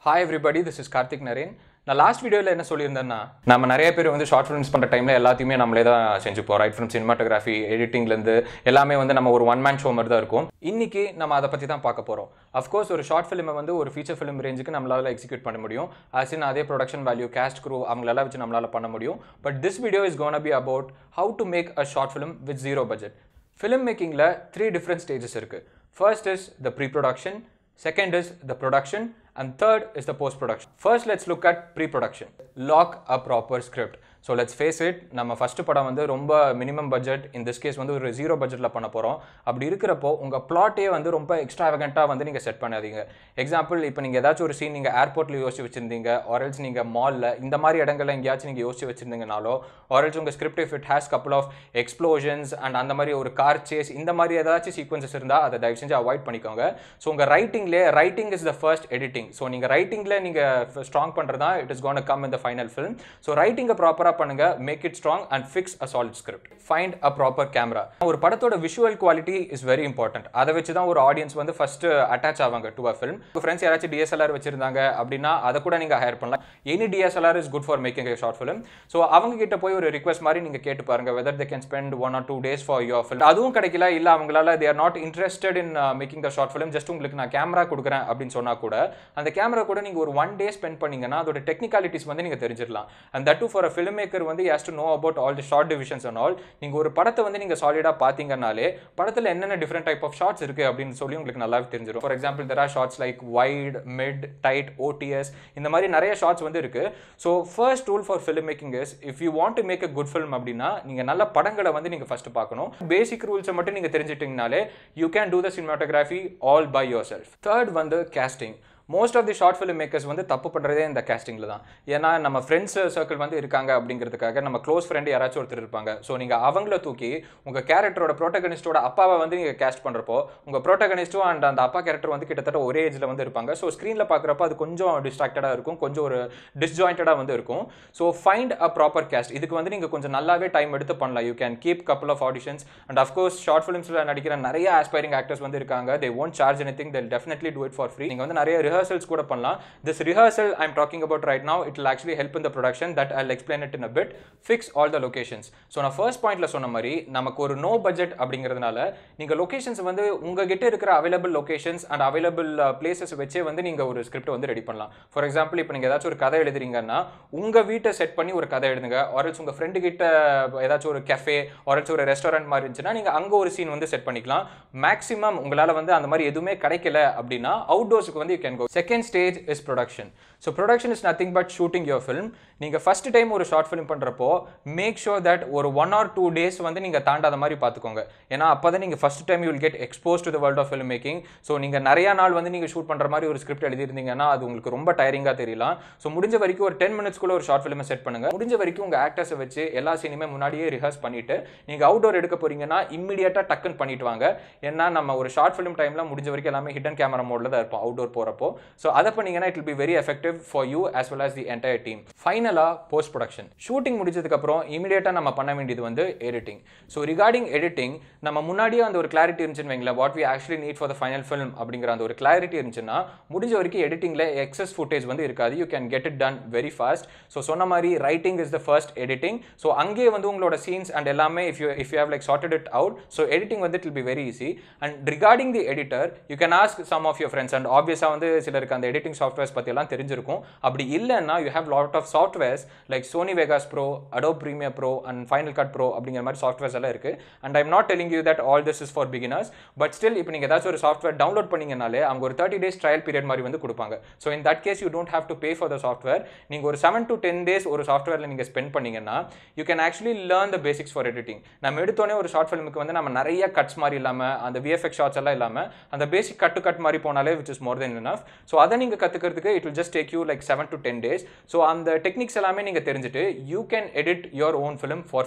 Hi everybody this is Karthik Naren நான் last வீடியோவில் என்ன சொல்லியிருந்தேன்னா நம்ம நிறைய பேர் வந்து ஷார்ட் ஃபிலிம்ஸ் பண்ணுற டைமில் எல்லாத்தையுமே நம்மளே தான் செஞ்சுப்போம் ரைட் ஃப்ரம் சினிமாட்டோகிராஃபி எடிட்டிங்லேருந்து எல்லாமே வந்து நம்ம ஒரு ஒன் மேன் ஷோ மாதிரி தான் இருக்கும் இன்னைக்கு நம்ம அதை பற்றி தான் பார்க்க போகிறோம் அஃப்கோர்ஸ் ஒரு ஷார்ட் ஃபிலிமை வந்து ஒரு ஃபீச்சர் ஃபிலிம் ரேஞ்சுக்கு நம்மளால எக்ஸிக்யூட் பண்ண முடியும் ஆஸ் இன் அதே ப்ரொடக்ஷன் வேல்யூ கேஸ்ட் க்ரூ அவங்களெல்லாம் வச்சு நம்மளால பண்ண முடியும் but this video is gonna be about how to make a short film with zero budget film மேக்கிங்கில் த்ரீ டிஃப்ரெண்ட் ஸ்டேஜஸ் இருக்குது first is the pre production Second is the production and third is the post production. First let's look at pre-production. Lock a proper script. So let's face it நம்ம first படம் வந்து ரொம்ப minimum budget in this case வந்து ஒரு zero பட்ஜெட்டில் பண்ண போகிறோம் அப்படி இருக்கிறப்போ உங்கள் ப்ளாட்டே வந்து ரொம்ப எக்ஸ்ட்ராவகண்ட்டாக வந்து நீங்கள் செட் பண்ணாதீங்க எக்ஸாம்பிள் இப்போ நீங்கள் ஏதாச்சும் ஒரு சீன் நீங்கள் ஏர்போர்ட்டில் யோசிச்சு வச்சிருந்தீங்க ஆரல்ஸ் நீங்கள் மாலில் இந்த மாதிரி இடங்கள்ல எங்கேயாச்சும் நீங்கள் யோசிச்சு வச்சிருந்தீங்கனாலோ ஆரல்ஸ் உங்கள் script if it has couple of explosions and அந்த மாதிரி ஒரு கார் சேஸ் இந்த மாதிரி ஏதாச்சும் சீக்வன்சஸ் இருந்தால் அதை தயவு செஞ்சு அவாய்ட் பண்ணிக்கோங்க ஸோ உங்கள் ரைட்டிங்லேயே writing is the first editing so நீங்கள் ரைட்டிங்கில் நீங்கள் ஸ்ட்ராங் பண்ணுறது தான் it is gonna come in the final film so ரைட்டிங்கை ப்ராப்பராக பண்ணுங்க make it strong and fix a solid script find a proper camera ஒரு படத்தோட visual quality is very important அதை வச்சு தான் ஒரு ஆடியன்ஸ் வந்து ஃபர்ஸ்ட் அட்டாச் ஆவாங்க டு அ ஃபிலிம் உங்கள் ஃப்ரெண்ட்ஸ் யாராச்சும் டிஎஸ்எல்ஆர் வச்சிருந்தாங்க அப்படின்னா அதை கூட நீங்கள் ஹையர் பண்ணலாம் any DSLR is good for making a short film so அவங்க கிட்ட போய் ஒரு ரிக்வஸ்ட் மாதிரி நீங்கள் கேட்டு பாருங்க whether they can spend one or two days for your film அதுவும் கிடைக்கல இல்லை அவங்களால they are not interested in making the short film just உங்களுக்கு நான் கேமரா கொடுக்குறேன் அப்படின்னு சொன்னா கூட அந்த கேமரா கூட நீங்கள் ஒரு ஒன் டே ஸ்பெண்ட் பண்ணீங்கன்னா அதோட டெக்னிகாலிட்டிஸ் வந்து நீங்கள் தெரிஞ்சிடலாம் and that too for a film maker வந்து has to know about all the shot divisions and all நீங்கள் ஒரு படத்தை வந்து நீங்கள் சாலிடாக பார்த்தீங்கன்னாலே படத்தில் என்னென்ன டிஃப்ரெண்ட் டைப் ஆஃப் ஷார்ட்ஸ் இருக்குது அப்படின்னு சொல்லி உங்களுக்கு நல்லாவே தெரிஞ்சிடும் for example there are shots like wide mid tight OTS இந்த மாதிரி நிறைய ஷார்ட்ஸ் வந்து இருக்கு so first rule for film making is if you want to make a good film அப்படின்னா நீங்கள் நல்ல படங்களை வந்து நீங்கள் ஃபர்ஸ்ட் பார்க்கணும் பேசிக் ரூல்ஸை மட்டும் நீங்கள் தெரிஞ்சிட்டிங்கனாலே you can do the cinematography all by yourself third வந்து casting most of the short film makers வந்து தப்பு பண்ணுறதே இந்த கேஸ்டிங்கில் தான் ஏன்னா நம்ம ஃப்ரெண்ட்ஸ் சர்க்கிள் வந்து இருக்காங்க அப்படிங்கிறதுக்காக நம்ம க்ளோஸ் ஃப்ரெண்டு யாராச்சும் ஒருத்தர் இருப்பாங்க ஸோ நீங்கள் அவங்கள தூக்கி உங்கள் கேரக்டரோட ப்ரோட்டகனிஸ்டோட அப்பாவை வந்து நீங்கள் கேஸ்ட் பண்ணுறப்போ உங்கள் ப்ரோட்டகனிஸ்ட்டும் அண்ட் அந்த அப்பா கேரக்டர் வந்து கிட்டத்தட்ட ஒரே ஏஜில் வந்து இருப்பாங்க ஸோ ஸ்க்ரீனில் பார்க்குறப்ப அது கொஞ்சம் டிஸ்ட்ராக்டடாக இருக்கும் கொஞ்சம் ஒரு டிஸ்ஜாயிண்டடாக வந்து இருக்கும் so find a proper cast இதுக்கு வந்து நீங்கள் கொஞ்சம் நல்லாவே டைம் எடுத்து பண்ணலாம் you can keep couple of auditions and of course short ஃபிலிம்ஸில் நடிக்கிற நிறைய ஆஸ்பைரிங் ஆக்டர்ஸ் வந்து இருக்காங்க they won't charge anything they'll definitely do it for free நீங்கள் வந்து நிறைய ரிஹர்சல்ஸ் கூட பண்ணலாம் this rehearsal I'm talking about right now it will actually help in the production that I'll explain it in a bit fix all the locations so நான் first பாயிண்ட்ல சொன்ன மாதிரி நமக்கு ஒரு நோ பட்ஜெட் அப்படிங்கிறதுனால நீங்க லொகேஷன்ஸ் வந்து உங்ககிட்ட இருக்கிற available locations and available places வச்சே வந்து நீங்க ஒரு ஸ்கிரிப்ட் வந்து ரெடி பண்ணலாம் ஃபார் எக்ஸாம்பிள் இப்போ நீங்க ஏதாச்சும் ஒரு கதை எழுதுறீங்கன்னா உங்க வீட்டை செட் பண்ணி ஒரு கதை எழுதுங்க ஆரல்ஸ் உங்க ஃப்ரெண்டு கிட்ட ஏதாச்சும் ஒரு கெஃபே ஆரல்ஸ் ஒரு ரெஸ்டாரண்ட் மாதிரி இருந்துச்சுன்னா நீங்க அங்க ஒரு சீன் வந்து செட் பண்ணிக்கலாம் மேக்ஸிமம் உங்களால வந்து அந்த மாதிரி எதுவுமே கிடைக்கல அப்படின்னா அவுட்டோர்ஸ்க்கு வந்து you can go second stage is production so production is nothing but shooting your film நீங்கள் ஃபஸ்ட் டைம் ஒரு ஷார்ட் ஃபிலிம் பண்ணுறப்போ மேக் ஷோர் தட் ஒரு ஒன் ஆர் டூ டேஸ் வந்து நீங்கள் தாண்டாத மாதிரி பார்த்துக்கோங்க ஏன்னா அப்போ தான் நீங்கள் first time you will get expose to the world of film making so நீங்கள் நிறையா நாள் வந்து நீங்கள் ஷூட் பண்ணுற மாதிரி ஒரு ஸ்கிரிப்ட் எழுதிருந்தீங்கன்னா அது உங்களுக்கு ரொம்ப டயரிங்காக தெரியலாம் ஸோ முடிஞ்ச வரைக்கும் ஒரு டென் மினிட்ஸ்க்குள்ள ஒரு ஷார்ட் ஃபிலிமை செட் பண்ணுங்க முடிஞ்ச வரைக்கும் உங்கள் ஆக்டர்ஸை வச்சு எல்லா சீனுமே முன்னாடியே ரிஹர்ஸ் பண்ணிட்டு நீங்கள் அவுட்டோர் எடுக்க போறீங்கன்னா இம்மிடியட்டாக டக்குன்னு பண்ணிட்டு வாங்க ஏன்னா நம்ம ஒரு ஷார்ட் ஃபிலிம் டைமில் முடிஞ்ச வரைக்கும் எல்லாமே ஹிடன் கேமரா மோடில் தான் இருப்போம் அவுட்டோர் போகிறப்போ ஸோ அதை பண்ணீங்கன்னா it will be very effective for you as well as the entire team ஃபைனலாக போஸ்ட் ப்ரொடக்ஷன் ஷூட்டிங் முடிச்சதுக்கப்புறம் இமீடியட்டாக நம்ம பண்ண வேண்டியது வந்து எடிட்டிங் ஸோ ரிகார்டிங் எடிட்டிங் நம்ம முன்னாடியே அந்த ஒரு கிளாரிட்டி இருந்துச்சுன்னு வைங்களேன் what we actually need for the final film அப்படிங்கிற அந்த ஒரு கிளாரிட்டி இருந்துச்சுன்னா முடிஞ்ச வரைக்கும் எடிட்டிங்கில் எக்ஸஸ் ஃபுட்டேஜ் வந்து இருக்காது you can get it done very fast so சொன்ன மாதிரி writing is the first editing so அங்கேயே வந்து உங்களோட சீன்ஸ் அண்ட் எல்லாமே if you if you have like charted it out so editing வந்து it will be very easy and regarding the editor you can ask some of your friends and ஆப்வியஸாக வந்து சிலருக்கு அந்த editing softwares பற்றியெல்லாம் தெரிஞ்சிருக்கும் அப்படி இல்லைன்னா you have lot of softwares like Sony Vegas Pro Adobe Premiere Pro and Final Cut Pro அப்படிங்கிற மாதிரி சாஃப்ட்வேர்ஸ் எல்லாம் இருக்கு and I'm not telling you that all this is for beginners but still இப்போ நீங்கள் ஏதாச்சும் ஒரு சாஃப்ட்வேர் டவுன்லோட் பண்ணீங்கனாலே அவங்க ஒரு தேர்ட்டி டேஸ் ட்ரையல் பீரியட் மாதிரி வந்து கொடுப்பாங்க so in that case you don't have to pay for the software நீங்கள் ஒரு செவன் டு டென் டேஸ் ஒரு சாஃப்ட்வேரில் நீங்கள் ஸ்பெண்ட் பண்ணீங்கன்னா you can actually learn the basics for editing நம்ம எடுத்தோடனே ஒரு ஷார்ட் ஃபிலிமுக்கு வந்து நம்ம நிறைய கட்ஸ் மாதிரி இல்லாமல் அந்த விஎஃப்எக்ஸ் ஷார்ட்ஸ் எல்லாம் இல்லாமல் அந்த பேசிக் கட்டு கட் மாதிரி போனாலே which is more than enough so அதை நீங்கள் கற்றுக்கிறதுக்கு it will just take you like seven to ten days so அந்த டெக்னிக்ஸ் எல்லாமே நீங்கள் தெரிஞ்சுட்டு you can edit your own film for free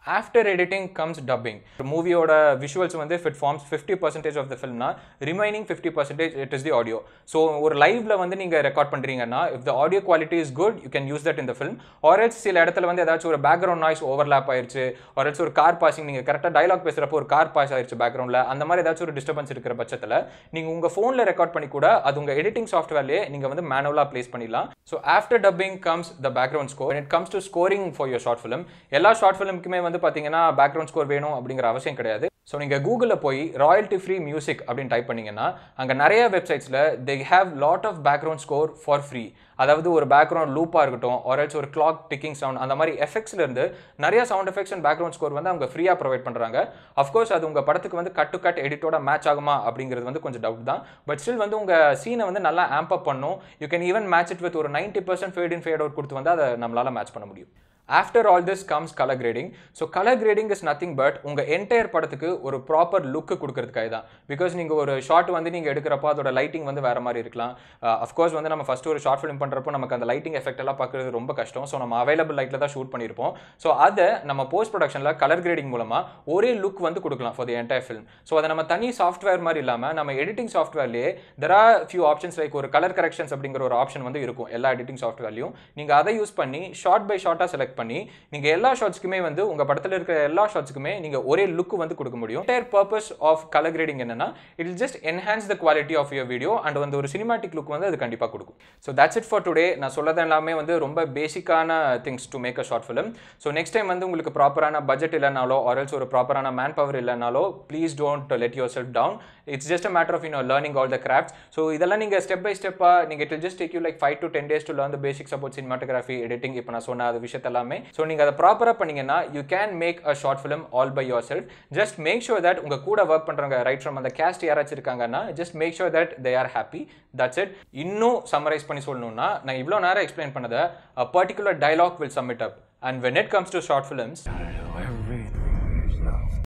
after editing comes dubbing மூவியோட விஷுவல்ஸ் வந்து if it forms fifty percentage of the ஃபில்ம்னா remaining fifty percentage it is the audio so ஒரு லைவ்ல வந்து நீங்கள் ரெக்கார்ட் பண்ணுறீங்கன்னா if the audio quality is good you can use that இந்த film or else சில இடத்துல வந்து ஏதாச்சும் ஒரு பேக்ரவுண்ட் நாய்ஸ் ஓவர்லாப் ஆயிருச்சு ஆர்எல்ஸ் ஒரு கார் பாசிங் நீங்கள் கரெக்டாக டைலாக் பேசுகிறப்போ ஒரு கார் பாஸ் ஆயிருச்சு பேக்ரவுண்டில் அந்த மாதிரி ஏதாச்சும் ஒரு டிஸ்டர்பன்ஸ் இருக்கிற பட்சத்தில் நீங்கள் உங்கள் ஃபோனில் ரெக்கார்ட் பண்ணி கூட அது உங்கள் எடிட்டிங் சாஃப்ட்வேர்லேயே நீங்கள் வந்து மேனுவலாக ப்ளேஸ் பண்ணிடலாம் so after dubbing comes the background score it comes to scoring for your short film எல்லா ஷார்ட் ஃபிலிமுக்குமே வந்து பார்த்தீங்கன்னா பேக்ரவுண்ட் ஸ்கோர் வேணும் அப்படிங்கிற அவசியம் கிடையாது ஸோ நீங்கள் கூகுளில் போய் ராயல்ட்டி ஃப்ரீ மியூசிக் அப்படின்னு டைப் பண்ணீங்கன்னா அங்கே நிறைய வெப்சைட்ஸில் they have lot of background score for free அதாவது ஒரு பேக்ரவுண்ட் லூப்பாக இருக்கட்டும் ஆர்எல்ஸ் ஒரு கிளாக் டிக்கிங் சவுண்ட் அந்த மாதிரி எஃபெக்ட்ஸ்ல இருந்து நிறைய sound effects and background score வந்து அவங்க ஃப்ரீயாக ப்ரொவைட் பண்ணுறாங்க அஃப்கோர்ஸ் அது உங்கள் படத்துக்கு வந்து கட் டு கட் எடிட்டோட மேட்ச் ஆகுமா அப்படிங்கிறது வந்து கொஞ்சம் டவுட் தான் பட் ஸ்டில் வந்து உங்கள் சீனை வந்து நல்லா ஆம்ப் அப் பண்ணும் you can even match it with ஒரு ninety percent fade in fade out கொடுத்து வந்து அதை நம்மளால் மேட்ச் பண்ண முடியும் after all this comes colour grading so colour grading is nothing but உங்கள் என்டையர் படத்துக்கு ஒரு ப்ராப்பர் லுக்கு கொடுக்கறதுக்காக தான் பிகாஸ் நீங்கள் ஒரு ஷார்ட் வந்து நீங்கள் எடுக்கிறப்போ அதோட லைட்டிங் வந்து வேறு மாதிரி இருக்கலாம் அஃப்கோர்ஸ் வந்து நம்ம ஃபஸ்ட்டு ஒரு ஷார்ட் ஃபிலிம் பண்ணுறப்போ நமக்கு அந்த லைட்டிங் எஃபெக்ட் எல்லாம் பார்க்குறது ரொம்ப கஷ்டம் ஸோ நம்ம அவைலபிள் லைட்டில் தான் ஷூட் பண்ணியிருப்போம் ஸோ அதை நம்ம போஸ்ட் ப்ரொடக்ஷனில் கலர் கிரேடிங் மூலமாக ஒரே லுக் வந்து கொடுக்கலாம் for the entire film so அதை நம்ம தனி சாஃப்ட்வேர் மாதிரி இல்லாமல் நம்ம எடிட்டிங் சாஃப்ட்வேர்லேயே there are few options like ஒரு கலர் கரெக்ஷன்ஸ் அப்படிங்கிற ஒரு ஆப்ஷன் வந்து இருக்கும் எல்லா எடிட்டிங் சாஃப்ட்வேர்லையும் நீங்கள் அதை யூஸ் பண்ணி ஷார்ட் பை ஷார்ட்டாக செலக்ட் பண்ணி நீங்கள் எல்லா ஷார்ட்ஸ்க்குமே வந்து உங்கள் படத்தில் இருக்கிற எல்லா ஷார்ட்ஸ்க்குமே நீங்கள் ஒரே லுக் வந்து கொடுக்க முடியும் entire purpose of colour grading என்னன்னா it just enhance the quality of your video and வந்து ஒரு சினிமாட்டிக் லுக் வந்து அது கண்டிப்பாக கொடுக்கும் so that's it for today நான் சொல்லது எல்லாமே வந்து ரொம்ப பேசிக்கான things to make a short film so next time வந்து உங்களுக்கு ப்ராப்பரான பட்ஜெட் இல்லைனாலோ ஆர்எல்ஸ் ஒரு ப்ராப்பரான மேன் பவர் இல்லைனாலோ please don't let yourself down it's just a matter of you learning all the crafts so இதெல்லாம் நீங்கள் ஸ்டெப் பை ஸ்டெப்பாக நீங்கள் it just take you like five to ten days to learn the basics about cinematography editing இப்போ நான் சொன்ன அது விஷயத்த எல்லாமே ஸோ நீங்கள் அதை ப்ராப்பராக பண்ணீங்கன்னா you can make a short film all by yourself just make sure that உங்கள் கூட ஒர்க் பண்ணுறவங்க ரைட் ஃப்ரம் அந்த கேஸ்ட் யாராச்சும் இருக்காங்கன்னா just make sure that they are happy that's it இன்னும் சம்மரைஸ் பண்ணி சொல்லணும்னா நான் இவ்வளோ நேரம் எக்ஸ்பிளைன் பண்ணதை particular dialogue will sum it up and when it comes to short films I don't know.